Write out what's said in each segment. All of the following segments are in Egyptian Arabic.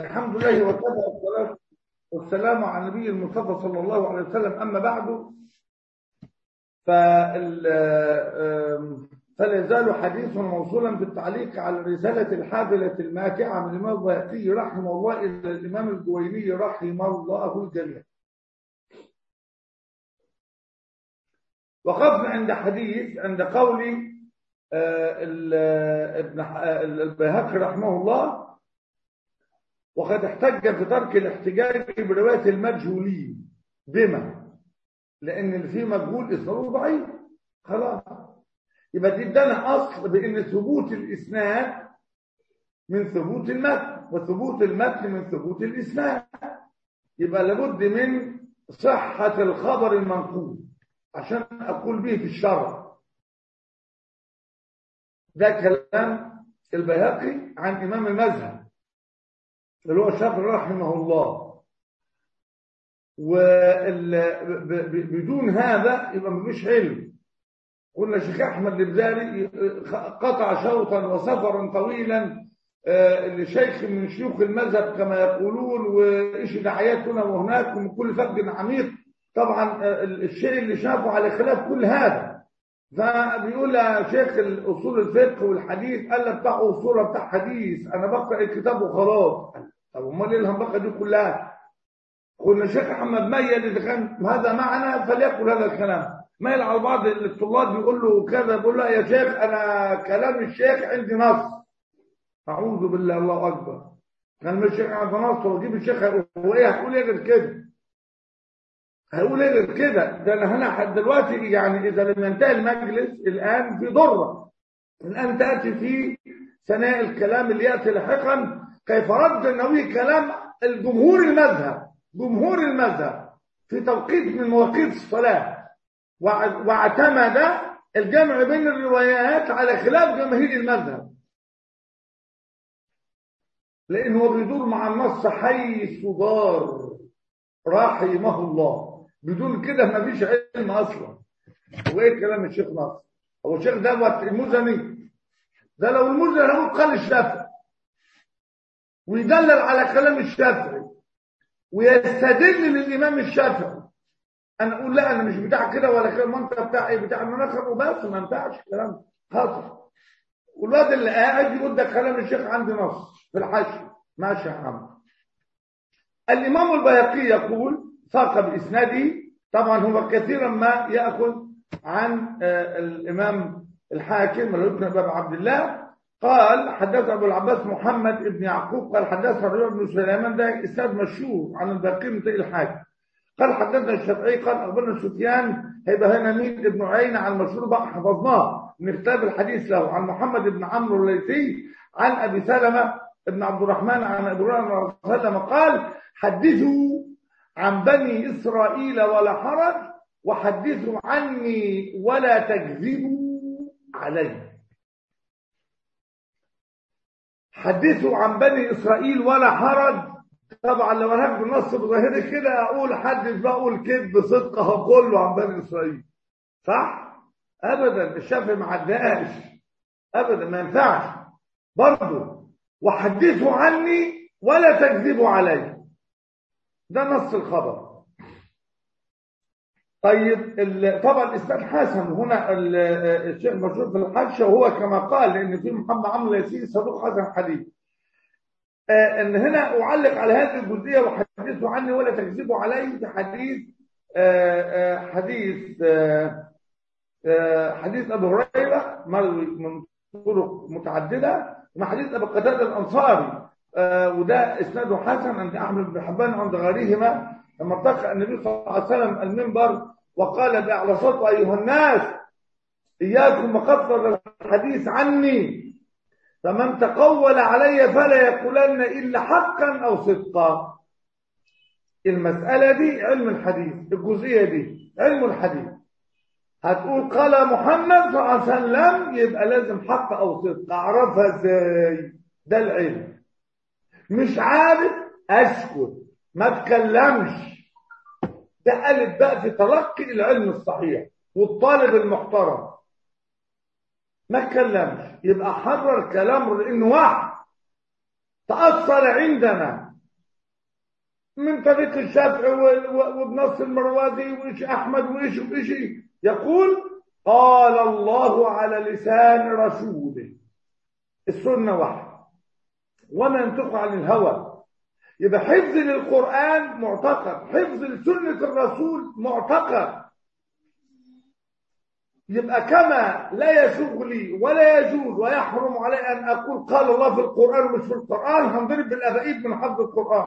الحمد لله وكفى والصلاة والسلام على النبي المصطفى صلى الله عليه وسلم أما بعد فال فلا يزال حديث موصولا بالتعليق على الرسالة الحافلة الماتعة من الإمام البيهقي رحمه الله إلى الإمام الجويني رحمه الله الجميع. وقفنا عند حديث عند قول ابن البيهقي رحمه الله وقد احتج في ترك الاحتجاج برواية المجهولين بما لأن اللي فيه مجهول إسناده ضعيف خلاص يبقى دي ادانا أصل بأن ثبوت الإسناد من ثبوت المتن وثبوت المتن من ثبوت الإسناد يبقى لابد من صحة الخبر المنقول عشان أقول به في الشرع ده كلام البيهقي عن إمام المذهب اللي هو الشافعي رحمه الله وبدون هذا يبقى مفيش علم قلنا الشيخ احمد البزاري قطع شوطا وسفرا طويلا لشيخ من شيوخ المذهب كما يقولون وايش دعايات هنا وهناك ومن كل فج عميق طبعا الشيء اللي شافه على خلاف كل هذا فبيقول يا شيخ الاصول الفقه والحديث قال لك بتاع اصول بتاع حديث انا بقرا الكتاب وخلاص طب امال ايه الهمبقه دي كلها قلنا الشيخ محمد ميل اذا كان هذا معنى فليقل هذا الكلام ميل على بعض الطلاب بيقول له كذا بيقول له يا شيخ انا كلام الشيخ عندي نص اعوذ بالله الله اكبر كان الشيخ عنده نص وجيب الشيخ هو ايه هتقول ايه غير كده هقول ايه غير كده ده انا هنا لحد دلوقتي يعني اذا لم ينتهي المجلس الان في ضره الان تاتي في ثناء الكلام اللي ياتي لاحقا كيف رد النووي كلام الجمهور المذهب جمهور المذهب في توقيت من مواقيت الصلاه واعتمد الجمع بين الروايات على خلاف جماهير المذهب لانه بيدور مع النص حيث دار رحمه الله بدون كده مفيش علم اصلا هو ايه كلام الشيخ ناصر هو الشيخ دوت المزني ده لو المزني هو قال الشافعي ويدلل على كلام الشافعي ويستدل للامام الشافعي انا اقول لا انا مش بتاع كده ولا كده ما انت بتاع ايه بتاع المناخر وبس ما ينفعش الكلام خاطر والواد اللي قاعد يقول ده كلام الشيخ عندي نص في الحشر ماشي يا عم الامام البيهقي يقول ساق بإسناده طبعا هو كثيرا ما يأخذ عن الإمام الحاكم ابن أبي عبد الله قال حدث أبو العباس محمد بن يعقوب قال حدث ربيع بن سليمان ده إسناد مشهور عن الباقي من الحاكم قال حدثنا الشافعي قال أخبرنا سفيان هيبقى هنا مين ابن عيينة عن المشهور بقى حفظناه من كتاب الحديث له عن محمد بن عمرو الليثي عن أبي سلمة بن عبد الرحمن عن أبي هريرة سلمة قال حدثوا عن بني إسرائيل ولا حرج وحدثوا عني ولا تكذبوا علي حدثوا عن بني إسرائيل ولا حرج طبعا لو انا هاخد النص بظاهري كده اقول حدث بقول كذب صدق هقول له عن بني اسرائيل صح ابدا الشافعي ما عداش ابدا ما ينفعش برضه وحدثوا عني ولا تكذبوا علي ده نص الخبر طيب طبعا الاسناد حسن هنا الشيخ مشهور في الحاشيه وهو كما قال لان في محمد عمرو ياسين صدوق حسن حديث ان هنا اعلق على هذه الجزئيه وحدثوا عني ولا تكذبوا علي في حديث حديث حديث ابي هريره مروي من طرق متعدده مع حديث ابي قتاده الانصاري وده اسناده حسن عند احمد بن حبان عند غيرهما لما ارتقى النبي صلى الله عليه وسلم المنبر وقال باعلى صوت ايها الناس اياكم وكثر الحديث عني فمن تقول علي فلا يقولن الا حقا او صدقا المساله دي علم الحديث الجزئيه دي علم الحديث هتقول قال محمد صلى الله عليه وسلم يبقى لازم حق او صدق اعرفها ازاي ده العلم مش عارف اسكت ما اتكلمش ده قالت بقى في تلقي العلم الصحيح والطالب المحترم ما اتكلمش يبقى حرر كلامه لانه وحي تاثر عندنا من طريق الشافعي وبنص المروزي وإيش أحمد وإيش وإيش يقول قال الله على لسان رسوله السنة واحدة وما ينطق عن الهوى يبقى حفظ للقرآن معتقد حفظ لسنة الرسول معتقد يبقى كما لا يسوغ لي ولا يجوز ويحرم علي أن أقول قال الله في القرآن ومش في القرآن هنضرب بالأبائيب من حفظ القرآن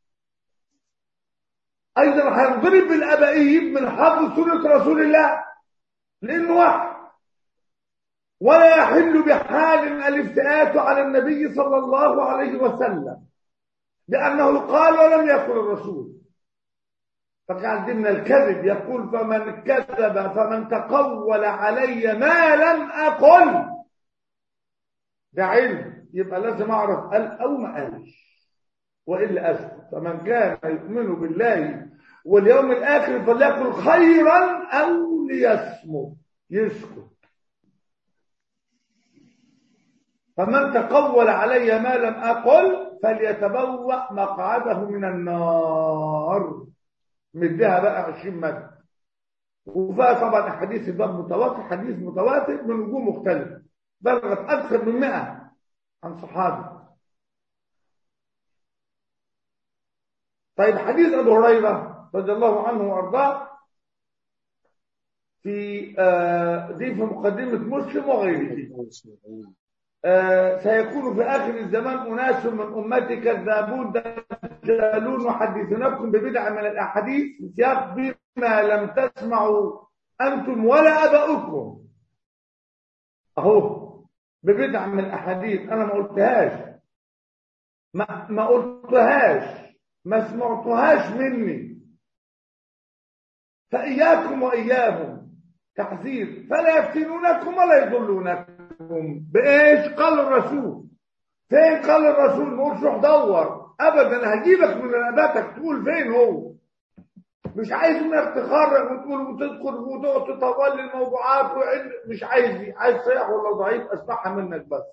أيضا هنضرب بالأبائيب من حفظ سنة رسول الله لأنه واحد ولا يحل بحال الافتئات على النبي صلى الله عليه وسلم لأنه قال ولم يقل الرسول فقدمنا الكذب يقول فمن كذب فمن تقول علي ما لم أقل ده علم يبقى لازم أعرف قال أو ما قالش وإلا أسكت فمن كان يؤمن بالله واليوم الآخر فليقل خيرا أو ليصمت يسكت فمن تقول علي ما لم أقل فليتبوأ مقعده من النار مديها بقى 20 مد وفيها طبعا احاديث الباب متواتر حديث متواتر من وجوه مختلفه بلغت اكثر من 100 عن صحابي طيب حديث ابو هريره رضي الله عنه وارضاه في آه دي في مقدمه مسلم وغيره آه سيكون في آخر الزمان أناس من أمتي كذابون دجالون يحدثونكم ببدع من الأحاديث في سياق بما لم تسمعوا أنتم ولا أباؤكم أهو ببدع من الأحاديث أنا ما قلتهاش ما, ما قلتهاش ما سمعتهاش مني فإياكم وإياهم تحذير فلا يفتنونكم ولا يضلونكم بايش قال الرسول فين قال الرسول ما قلتش روح دور ابدا هجيبك من رقبتك تقول فين هو مش عايز انك تخرج وتقول وتدخل وتقعد تطول الموضوعات وعند مش عايز دي عايز صحيح ولا ضعيف اسمعها منك بس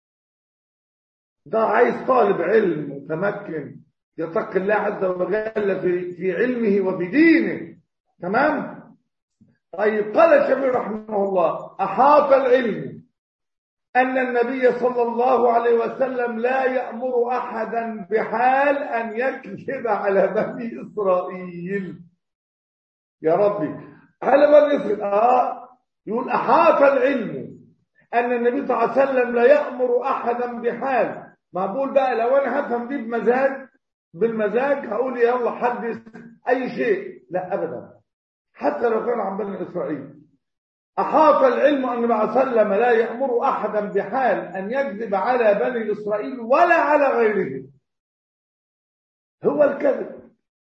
ده عايز طالب علم متمكن يتقي الله عز وجل في في علمه وفي دينه تمام طيب قال الشافعي رحمه الله احاط العلم أن النبي صلى الله عليه وسلم لا يأمر أحدا بحال أن يكذب على بني إسرائيل يا ربي على بني إسرائيل آه يقول أحاط العلم أن النبي صلى الله عليه وسلم لا يأمر أحدا بحال ما بقول بقى لو أنا هفهم دي بمزاج بالمزاج هقول يلا حدث أي شيء لا أبدا حتى لو كان عن بني إسرائيل أحاط العلم أن النبي صلى الله عليه وسلم لا يأمر أحدا بحال أن يكذب على بني إسرائيل ولا على غيرهم هو الكذب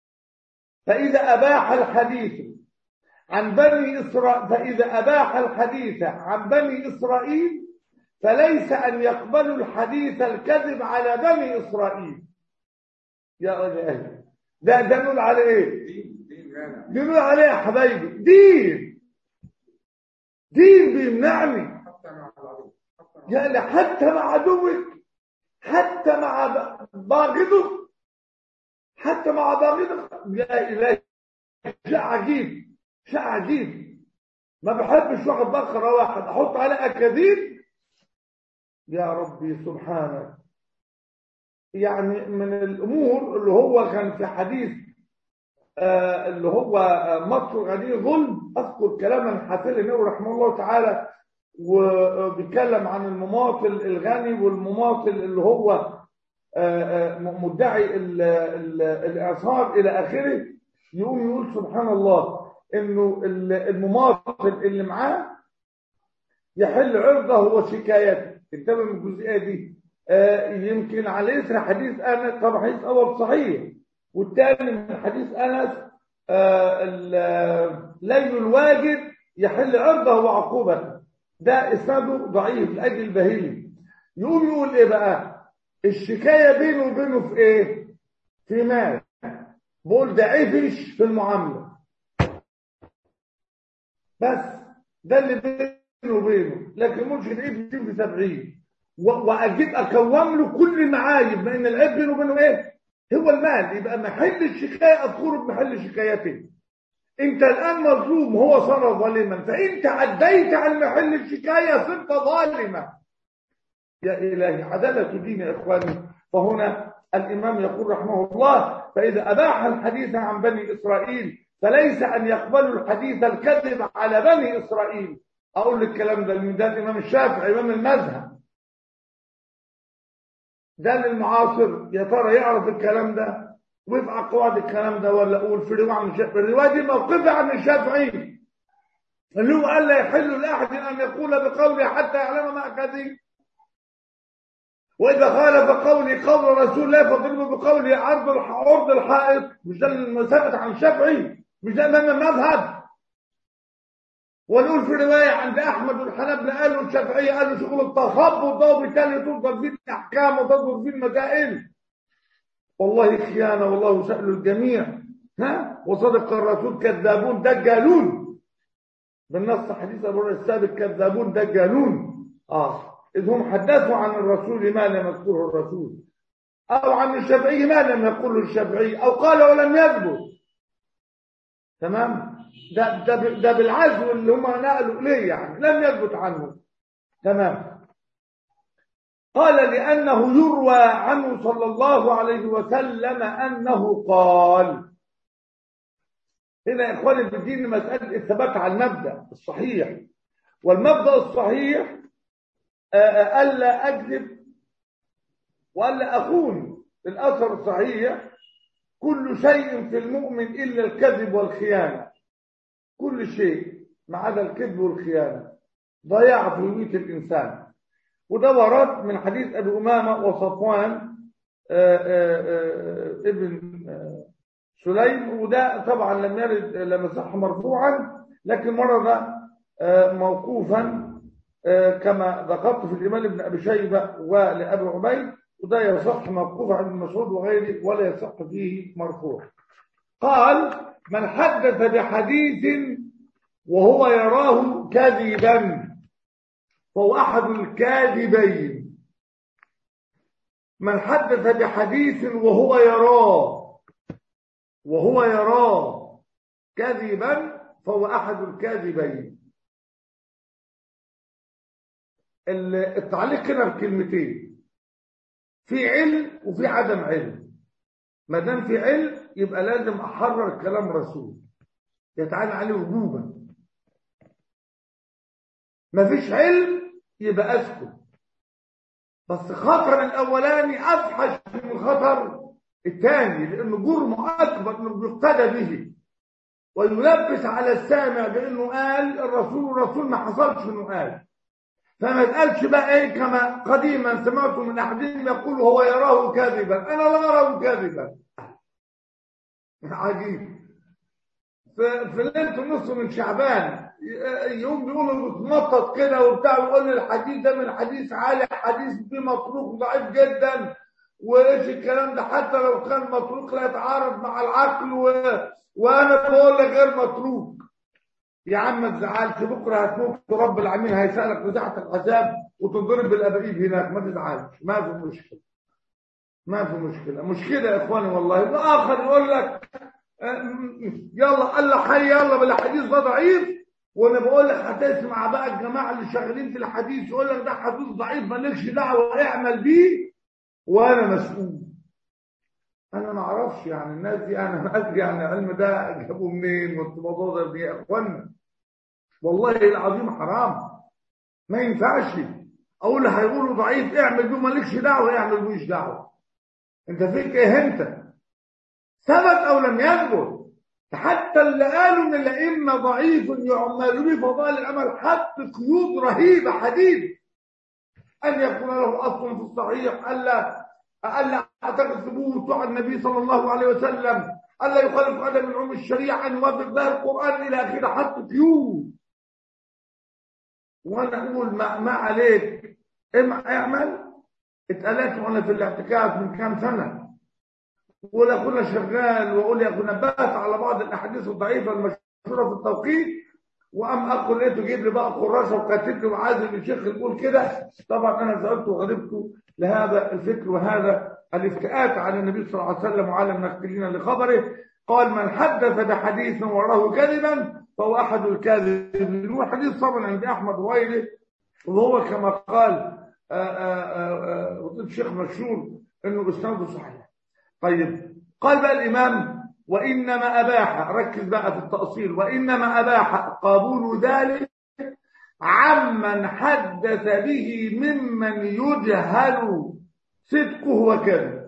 فإذا أباح الحديث عن بني إسرائيل فإذا أباح الحديث عن بني إسرائيل فليس أن يقبلوا الحديث الكذب على بني إسرائيل يا رجال ده ده نقول عليه ايه؟ نقول عليه يا حبايبي دين دين بيمنعني يعني حتى مع عدوك حتى مع باغضك حتى مع باغضك يا إلهي شيء عجيب شيء عجيب ما بحبش واخد بقرة واحد أحط عليه أكاذيب يا ربي سبحانك يعني من الأمور اللي هو كان في حديث آه اللي هو مصر غني ظلم اذكر كلاما حافل النبي رحمه الله تعالى وبيتكلم عن المماطل الغني والمماطل اللي هو آه مدعي الاعصار الى اخره يقوم يقول سبحان الله انه المماطل اللي معاه يحل عرضه وشكايته انتبه من الجزئيه دي آه يمكن على اثر حديث انا طبعا حديث اول صحيح والثاني من حديث انس آه ليل الواجد يحل عرضه وعقوبته ده اسناده ضعيف لاجل البهيلي يقوم يقول ايه بقى الشكايه بينه وبينه في ايه في مال بقول ده عفش في المعامله بس ده اللي بينه وبينه لكن مش العيب في 70 واجيب اكوم له كل المعايب بان العيب بينه وبينه ايه هو المال يبقى محل الشكاية أذكره بمحل شكايته انت الآن مظلوم هو صار ظالما فانت عديت عن محل الشكاية صرت ظالما يا إلهي عدالة دين يا إخواني فهنا الإمام يقول رحمه الله فإذا أباح الحديث عن بني إسرائيل فليس أن يقبلوا الحديث الكذب على بني إسرائيل أقول الكلام ده من ده الإمام الشافعي إمام المذهب ده للمعاصر يا ترى يعرف الكلام ده ويفقع قواعد الكلام ده ولا اقول في روايه عن الشافعي الروايه دي موقفه عن الشافعي اللي هو قال لا يحل لاحد ان يقول بقوله حتى يعلم ما كذب واذا خالف قولي قول رسول الله فاضربه بقوله عرض عرض الحائط مش ده المثبت عن الشافعي مش ده امام المذهب ونقول في روايه عند احمد والحنابلة قالوا الشافعيه قالوا شغل التخبط ده وبالتالي تضرب فيه الاحكام وتضرب فيه المسائل والله خيانه والله سأل الجميع ها وصدق الرسول كذابون دجالون بالنص حديث ابو السابق كذابون دجالون اه اذ هم حدثوا عن الرسول ما لم يذكره الرسول او عن الشافعي ما لم يقله الشافعي او قال ولم يثبت تمام ده ده ده بالعزو اللي هم نقلوا اليه يعني لم يثبت عنه تمام قال لأنه يروى عنه صلى الله عليه وسلم أنه قال هنا يا إخواني في الدين مسألة الثبات على المبدأ الصحيح والمبدأ الصحيح ألا أكذب وألا أخون الأثر الصحيح كل شيء في المؤمن إلا الكذب والخيانة كل شيء ما عدا الكذب والخيانة ضياع في هوية الإنسان وده ورد من حديث أبي أمامة وصفوان ابن سليم وده طبعا لم يرد لم يصح مرفوعا لكن ورد موقوفا كما ذكرت في الإمام ابن أبي شيبة ولأبي عبيد وده يصح موقوف عن مسعود وغيره ولا يصح فيه مرفوع قال من حدث بحديث وهو يراه كذبا فهو أحد الكاذبين من حدث بحديث وهو يراه وهو يراه كذبا فهو أحد الكاذبين التعليق هنا بكلمتين في علم وفي عدم علم ما دام في علم يبقى لازم احرر كلام رسول يتعالى عليه وجوبا ما فيش علم يبقى اسكت بس خطر الاولاني افحش من خطر الثاني لانه جرمه اكبر انه بيقتدى به ويلبس على السامع بانه قال الرسول الرسول ما حصلش انه قال فما تقالش بقى ايه كما قديما سمعت من احدهم يقول هو يراه كاذبا انا لا اراه كاذبا عجيب في ليله النص من شعبان يوم بيقولوا بتنطط كده وبتاع ويقول لي الحديث ده من حديث عالي حديث فيه مطروق ضعيف جدا وايش الكلام ده حتى لو كان مطروق لا يتعارض مع العقل و... وانا بقول لك غير مطروق يا عم ما تزعلش بكره هتموت رب العالمين هيسالك بتاعه العذاب وتنضرب بالابائيب هناك ما تزعلش ما في مشكله ما في مشكله مشكله يا اخواني والله الاخر يقول لك يلا الله حي يلا بالحديث ده ضعيف وانا بقول لك هتسمع بقى الجماعه اللي شغالين في الحديث يقول لك ده حديث ضعيف مالكش دعوه اعمل بيه وانا مسؤول انا ما اعرفش يعني الناس دي انا ما ادري يعني العلم ده جابوه منين والموضوع ده يا اخوانا والله العظيم حرام ما ينفعش اقول هيقولوا ضعيف اعمل بيه مالكش دعوه اعمل بيه دعوه انت فيك ايه انت ثبت او لم يثبت حتى اللي قالوا ان الائمه ضعيف يعمل به فضائل العمل حط قيود رهيبه حديد ان يكون له اصل في الصحيح الا الا اعتقد ثبوت عن النبي صلى الله عليه وسلم الا يخالف ادب من علوم الشريعه ان يوافق بها القران الى اخره حط قيود وانا اقول ما, ما عليك اعمل اتقالت وانا في الاعتكاف من كام سنه ولا كنا شغال واقول يا كنا بات على بعض الاحاديث الضعيفه المشهوره في التوقيت وام اخو لقيته جيب لي بقى كراشه وكاتب لي وعازم الشيخ يقول كده طبعا انا سالته وغضبته لهذا الفكر وهذا الافتئات على النبي صلى الله عليه وسلم وعلى المنقلين لخبره قال من حدث بحديث وراه كذبا فهو احد الكاذبين والحديث طبعا عند احمد وغيره وهو كما قال الشيخ مشهور انه اسناده صحيح طيب قال بقى الامام وانما اباح ركز بقى في التاصيل وانما اباح قبول ذلك عمن حدث به ممن يجهل صدقه وكذبه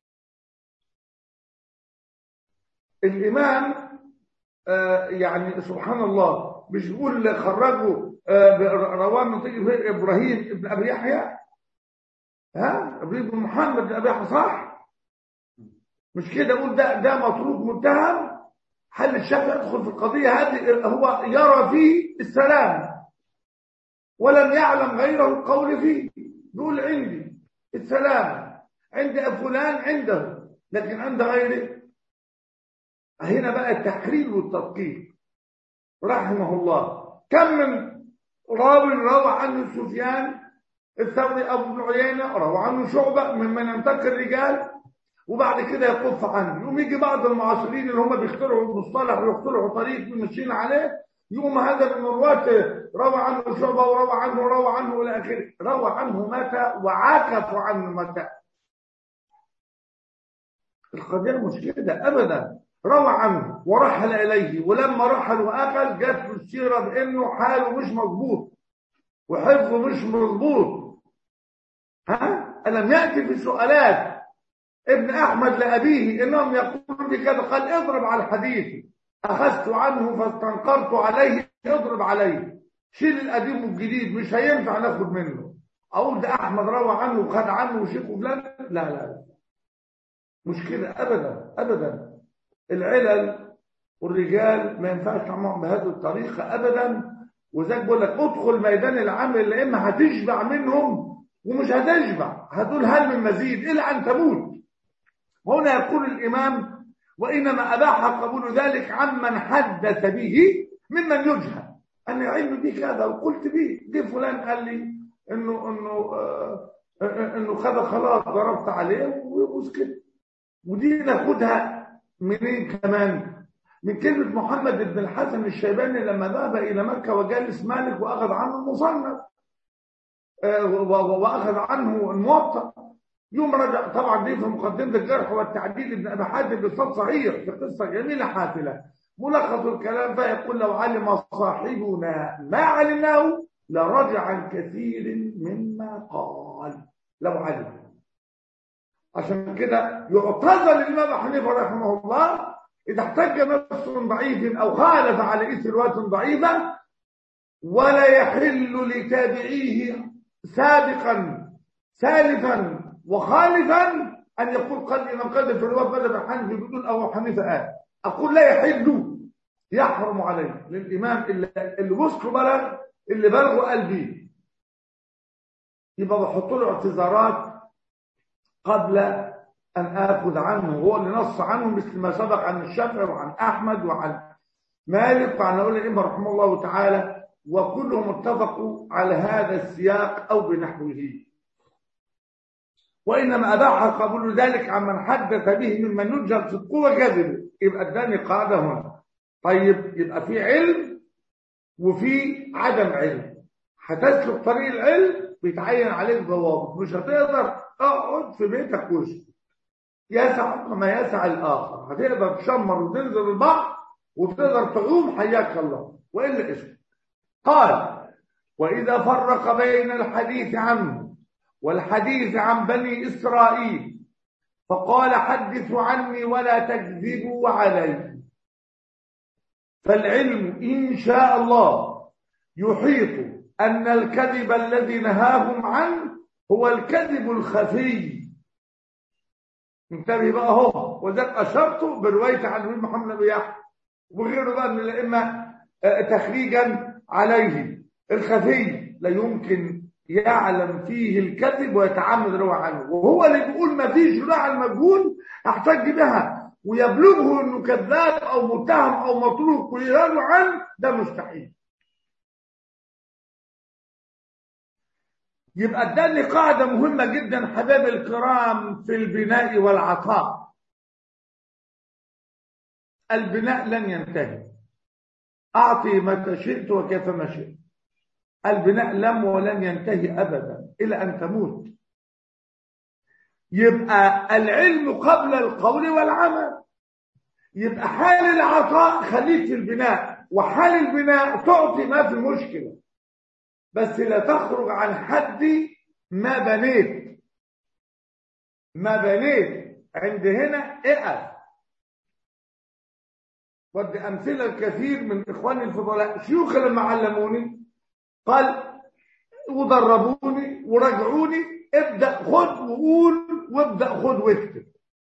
الإمام آه يعني سبحان الله مش بيقول خرجوا آه رواه من طريق إبراهيم ابن أبي يحيى ها إبراهيم بن محمد بن أبي يحيى صح مش كده أقول ده ده مطروق متهم هل الشافعي يدخل في القضية هذه هو يرى فيه السلام ولم يعلم غيره القول فيه يقول عندي السلام عند فلان عنده لكن عند غيره هنا بقى التحرير والتدقيق رحمه الله كم من راوي روى عنه سفيان الثوري ابو بن عيينه روى عنه شعبه ممن ينتقي الرجال وبعد كده يقف عنه يقوم يجي بعض المعاصرين اللي هم بيخترعوا المصطلح ويخترعوا طريق ماشيين عليه يقوم هذا من الرواة روى عنه شعبه وروى عنه وروى عنه الى اخره روى عنه متى وعاكفوا عنه متى القضيه مش كده ابدا روى عنه ورحل إليه ولما رحل وأكل جات له السيرة بأنه حاله مش مظبوط وحفظه مش مظبوط ها ألم يأتي في سؤالات ابن أحمد لأبيه إنهم يقولون بكذا قال اضرب على الحديث أخذت عنه فاستنقرت عليه اضرب عليه شيل القديم والجديد مش هينفع ناخد منه أقول ده أحمد روى عنه وخد عنه وشيخ فلان لا لا لا مش كده أبدا أبدا العلل والرجال ما ينفعش تعملهم بهذه الطريقة أبدا وذاك بقول لك ادخل ميدان العمل يا إما هتشبع منهم ومش هتشبع هتقول هل من مزيد إلا أن تموت هنا يقول الإمام وإنما أباح قبول ذلك عمن حدث به ممن يجهل أنا علم بي كذا وقلت به دي فلان قال لي إنه إنه آه إنه خذ خلاص ضربت عليه وسكت ودي ناخدها منين كمان من كلمة محمد بن الحسن الشيباني لما ذهب إلى مكة وجالس مالك وأخذ عنه المصنف وأخذ عنه الموطأ يوم رجع طبعا دي في مقدمة الجرح والتعديل ابن أبي حاتم بصوت صحيح في قصة جميلة حافلة ملخص الكلام فيقول لو علم صاحبنا ما علمناه لرجع عن كثير مما قال لو علم عشان كده يعتذر الإمام حنيفة رحمه الله إذا احتج نص ضعيف أو خالف على إثر رواية ضعيفة ولا يحل لتابعيه سابقا سالفا وخالفا أن يقول قد الإمام قد في الرواية مذهب الحنفي بدون أبو حنيفة قال أقول لا يحل يحرم عليه للإمام اللي, اللي وصله بلغ اللي بلغه قلبي يبقى بحط له اعتذارات قبل أن آخذ عنه هو اللي نص عنه مثل ما سبق عن الشافعي وعن أحمد وعن مالك وعن أولي الإمام رحمه الله تعالى وكلهم اتفقوا على هذا السياق أو بنحوه وإنما أباح قبول ذلك عمن حدث به ممن يجهل صدقه وكذبه يبقى اداني قاعدة هنا طيب يبقى في علم وفي عدم علم هتسلك طريق العلم بيتعين عليك ضوابط مش هتقدر اقعد في بيتك وسط يسع ما يسع الاخر هتقدر تشمر وتنزل البحر وتقدر تعوم حياك الله والا اسم قال واذا فرق بين الحديث عنه والحديث عن بني اسرائيل فقال حدثوا عني ولا تكذبوا علي فالعلم ان شاء الله يحيط ان الكذب الذي نهاهم عنه هو الكذب الخفي انتبه بقى هو وذلك اشرت بروايه عن ابن محمد بن يحيى وغيره بقى من الائمه تخريجا عليه الخفي لا يمكن يعلم فيه الكذب ويتعمد روى عنه وهو اللي بيقول ما فيش رواه المجهول احتج بها ويبلغه انه كذاب او متهم او مطروق ويروى عنه ده مستحيل يبقى اداني قاعدة مهمة جدا حبايبي الكرام في البناء والعطاء البناء لن ينتهي أعطي متى شئت وكيف ما شئت البناء لم ولن ينتهي أبدا إلى أن تموت يبقى العلم قبل القول والعمل يبقى حال العطاء خليك في البناء وحال البناء تعطي ما في مشكلة بس لا تخرج عن حد ما بنيت ما بنيت عند هنا اقف ودي أمثلة الكثير من إخواني الفضلاء شيوخ لما علموني قال ودربوني ورجعوني ابدأ خد وقول وابدأ خد واكتب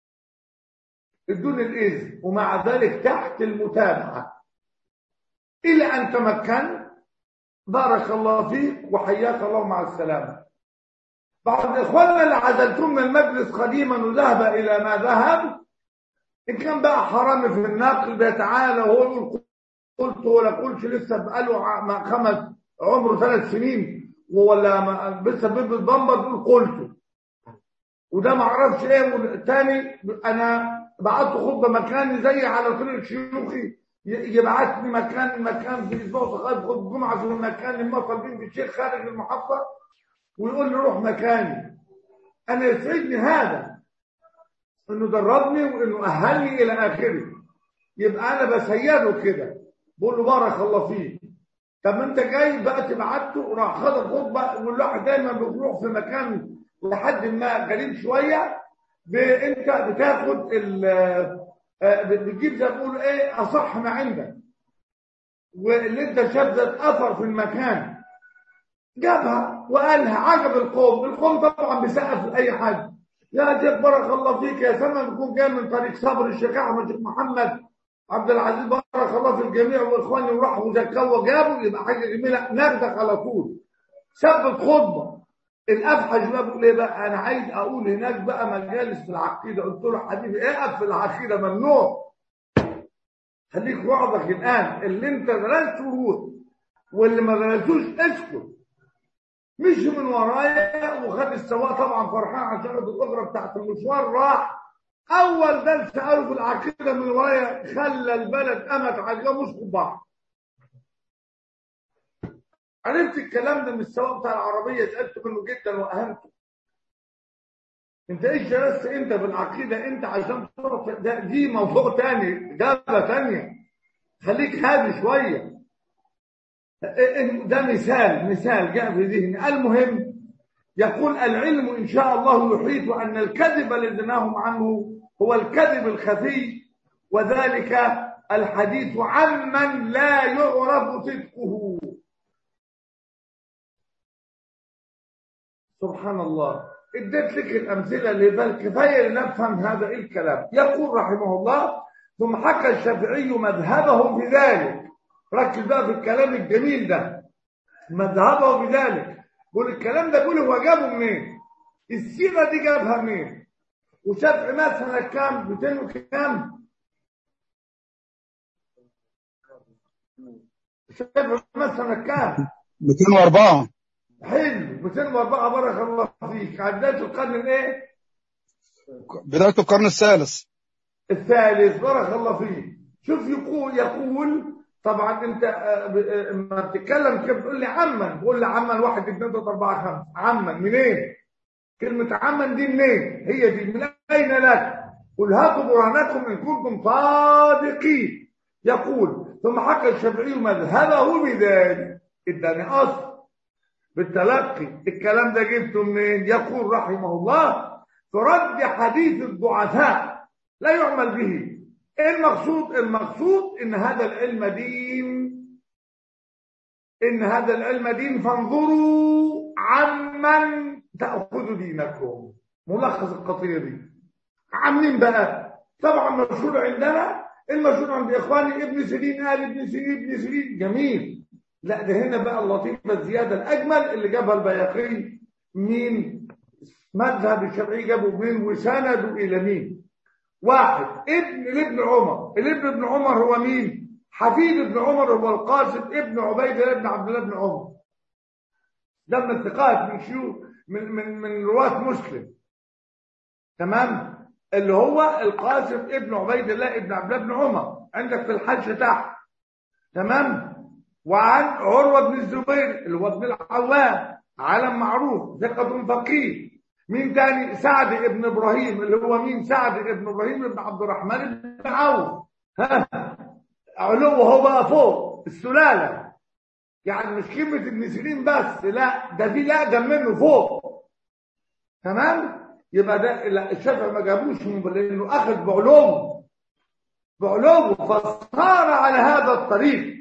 ادوني الإذن ومع ذلك تحت المتابعة إلى أن تمكن بارك الله فيك وحياك الله مع السلامة بعض إخواننا اللي عزلتم من المجلس قديما وذهب إلى ما ذهب إن كان بقى حرامي في النقل بيتعالى وهو يقول قلت ولا قلتش لسه بقاله خمس عمره ثلاث سنين ولا لسه بيبي البمبر تقول قلته وده ما اعرفش ايه والتاني انا بعت خطبه مكاني زي على طريق شيوخي يبعتني مكان مكان في اسبوع صغير خد جمعه في المكان اللي طالبين في الشيخ خارج المحافظه ويقول لي روح مكاني انا يسعدني هذا انه دربني وانه اهلني الى اخره يبقى انا بسيده كده بقول له بارك الله فيك طب انت جاي بقى تبعته وراح خد الخطبه والواحد دايما بيروح في مكان لحد ما غريب شويه انت بتاخد بتجيب زي ما بيقولوا ايه اصح ما عندك واللي انت شدت اثر في المكان جابها وقالها عجب القوم القوم طبعا بيسقف لاي حد يا شيخ بارك الله فيك يا سلمى بيكون جاي من طريق صبر الشيخ احمد الشيخ محمد عبد العزيز بارك الله في الجميع واخواني وراحوا وزكوا وجابوا يبقى حاجه جميله ناخدك على طول ثبت خطبه الافحش بقى بيقول ايه بقى انا عايز اقول هناك بقى مجالس في العقيده قلت له حبيبي اقف في العقيده ممنوع خليك وعظك الان اللي انت درسته روح واللي ما درستوش اسكت مش من ورايا وخد السواق طبعا فرحان عشان الاجره بتاعت المشوار راح اول درس قاله في العقيده من ورايا خلى البلد قامت على مسكوا بعض عرفت الكلام ده من السواق بتاع العربيه سالته منه جدا واهمته انت ايش درست انت في العقيده انت عشان تروح ده دي موضوع تاني جابه تانيه خليك هادي شويه ده مثال مثال جاء في ذهني المهم يقول العلم إن شاء الله يحيط أن الكذب الذي نههم عنه هو الكذب الخفي وذلك الحديث عمن لا يعرف صدقه سبحان الله اديت لك الأمثلة لذلك كفاية لنفهم هذا الكلام يقول رحمه الله ثم حكى الشافعي مذهبه في ذلك ركز بقى في الكلام الجميل ده مذهبه بذلك بقول الكلام ده بيقول هو جابه منين السيره دي جابها منين وشافعي مات سنه كام 200 وكام شافعي مات سنه كام 204 حلو 204 بارك الله فيك عدات القرن الايه بدايه القرن الثالث الثالث بارك الله فيك شوف يقول يقول طبعا انت لما بتتكلم كده بتقول لي عمن بقول لي عمن واحد اثنين ثلاثة أربعة خمسة عمن منين؟ كلمة عمن دي منين؟ هي دي من أين لك؟ قل هاتوا برهانكم إن كنتم صادقين يقول ثم حكى الشافعي مذهبه بذلك اداني أصل بالتلقي الكلام ده جبته منين؟ يقول رحمه الله ترد حديث الضعفاء لا يعمل به ايه المقصود المقصود ان هذا العلم دين ان هذا العلم دين فانظروا عمن تاخذوا دينكم ملخص القضيه دي عن مين بقى طبعا مشهور عندنا المشهور عند اخواني ابن سيرين قال ابن سيرين ابن سيرين جميل لا ده هنا بقى اللطيفه الزياده الاجمل اللي جابها البياقي مين مذهب الشافعي جابه مين وسنده الى مين واحد ابن لابن عمر الابن ابن عمر هو مين حفيد ابن عمر هو القاسم ابن عبيد الله بن عبد الله بن عمر ده من الثقات من شيوخ من من من رواة مسلم تمام اللي هو القاسم ابن عبيد الله ابن عبد الله بن عمر عندك في الحج تحت تمام وعن عروة بن الزبير اللي هو ابن العوام عالم معروف ثقة فقيه مين تاني سعد ابن ابراهيم اللي هو مين سعد ابن ابراهيم بن عبد الرحمن بن عوف ها علو هو بقى فوق السلاله يعني مش كلمه ابن سيرين بس لا ده في لا منه فوق تمام يبقى ده لا الشافعي ما جابوش من لانه اخذ بعلوم بعلوم فصار على هذا الطريق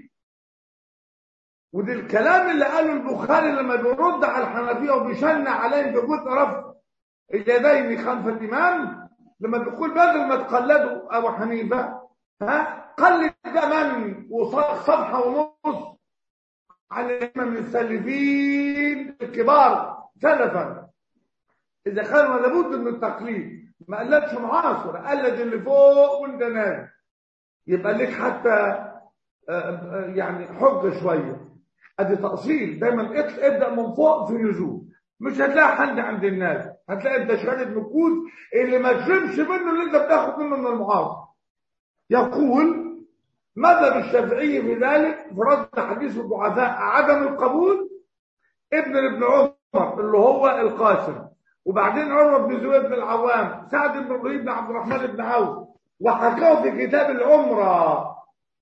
وده الكلام اللي قاله البخاري لما بيرد على الحنفيه وبيشنع عليهم بجزء رفض اليدين خلف الامام لما بيقول بدل ما تقلدوا ابو حنيفه ها قلد من وصفحه ونص على الائمه من السلفين الكبار سلفا اذا كان لابد من التقليد ما قلدش معاصر قلد اللي فوق وانت نازل يبقى لك حتى يعني حجه شويه ادي تاصيل دايما ابدا من فوق في نزول مش هتلاقي حد عند الناس هتلاقي انت شهاده نقود اللي ما تشربش منه اللي انت بتاخد منه من المعاصر يقول مذهب الشافعي في ذلك في رد حديث الضعفاء عدم القبول ابن ابن عمر اللي هو القاسم وبعدين عمر بن زبير بن العوام سعد بن ابراهيم بن عبد الرحمن بن عوف وحكاه في كتاب العمره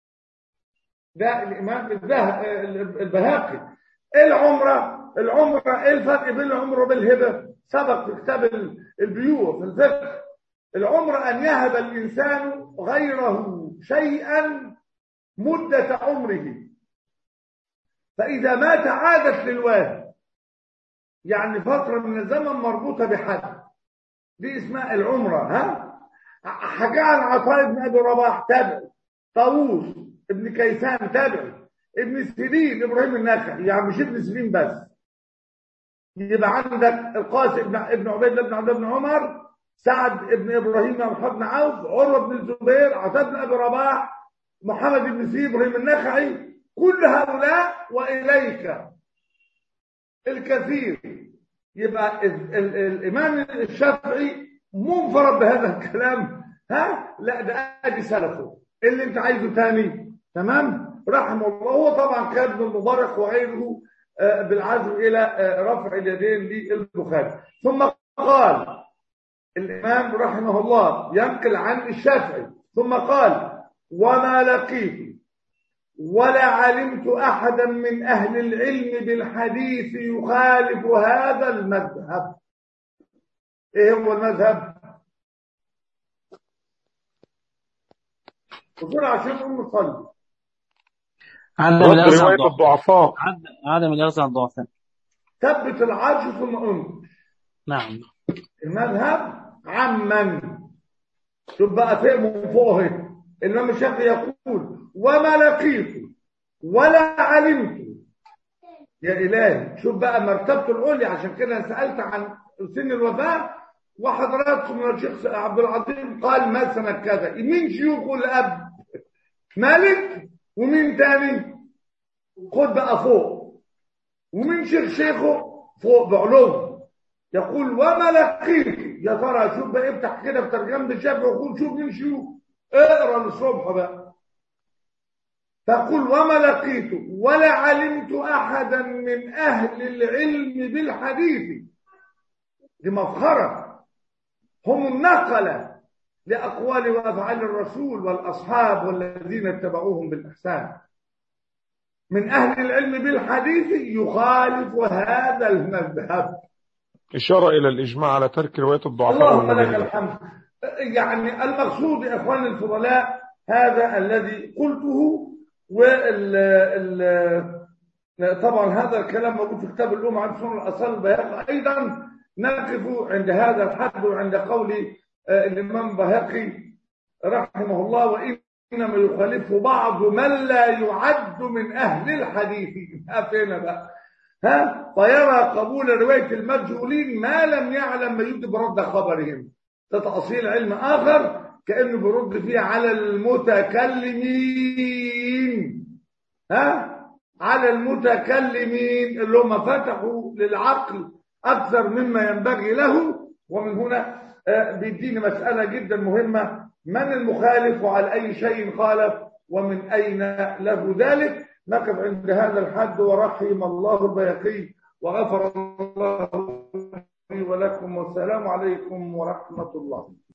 ده الامام البهاقي العمره العمره ايه الفرق بين العمره وبين الهبه سبق في كتاب البيوع في الفقه العمره ان يهب الانسان غيره شيئا مده عمره فاذا مات عادت للواهب يعني فتره من الزمن مربوطه بحد دي اسمها العمره ها حكى عن عطاء بن ابي رباح تابع طاووس ابن كيسان تابعي ابن سيرين ابراهيم النخعي يعني مش ابن سيرين بس يبقى عندك القاسم ابن ابن عبيد الله بن عبد الله بن عمر سعد ابن ابراهيم بن محمد بن عوف عروه بن الزبير عطاء بن ابي رباح محمد بن سيرين ابراهيم النخعي كل هؤلاء واليك الكثير يبقى الامام الشافعي منفرد بهذا الكلام ها لا ده ادي سلفه اللي انت عايزه تاني تمام رحمه الله هو طبعا كان ابن المبارك وغيره بالعزم الى رفع اليدين للبخاري ثم قال الامام رحمه الله ينقل عن الشافعي ثم قال وما لقيت ولا علمت احدا من اهل العلم بالحديث يخالف هذا المذهب ايه هو المذهب بسرعه عشان نقوم نصلي عدم الإرث عن رواية الضعف الضعفاء عد- عدم الإرث عن الضعفاء ثبت العرش ثم انقش نعم المذهب عمن شوف بقى فوق من فوق اهي الامام الشافعي يقول وما لقيت ولا علمت يا الهي شوف بقى مرتبته العليا عشان كده أنا سالت عن سن الوفاه وحضراتكم يا شيخ عبد العظيم قال ما سنه كذا مين شيوخه الاب مالك ومين تاني خد بقى فوق ومين شيخ شيخه فوق بعلوم يقول وما لقيت يا ترى شوف بقى افتح كده في ترجمه الشافعي وقول شوف مين شيوخ اقرا للصبح بقى تقول وما لقيت ولا علمت احدا من اهل العلم بالحديث دي مفخره هم النقله لاقوال وافعال الرسول والاصحاب والذين اتبعوهم بالاحسان من اهل العلم بالحديث يخالف هذا المذهب إشارة إلى الإجماع على ترك رواية الضعفاء اللهم لك والمبالغ الحمد يعني المقصود يا اخواني الفضلاء هذا الذي قلته وال ال طبعا هذا الكلام موجود في كتاب الأمة عن سنن الأصل البيهقي أيضا نقف عند هذا الحد وعند قول آه، الإمام البيهقي رحمه الله وإنما يخالفه بعض من لا يعد من أهل الحديث ها فين بقى ها فيرى قبول رواية المرجولين ما لم يعلم ما يجب رد خبرهم ده تأصيل علم آخر كأنه برد فيه على المتكلمين ها على المتكلمين اللي هم فتحوا للعقل أكثر مما ينبغي له ومن هنا آه، بيديني مسألة جدا مهمة من المخالف وعلى أي شيء خالف ومن أين له ذلك نقف عند هذا الحد ورحم الله البيقي وغفر الله لي ولكم والسلام عليكم ورحمة الله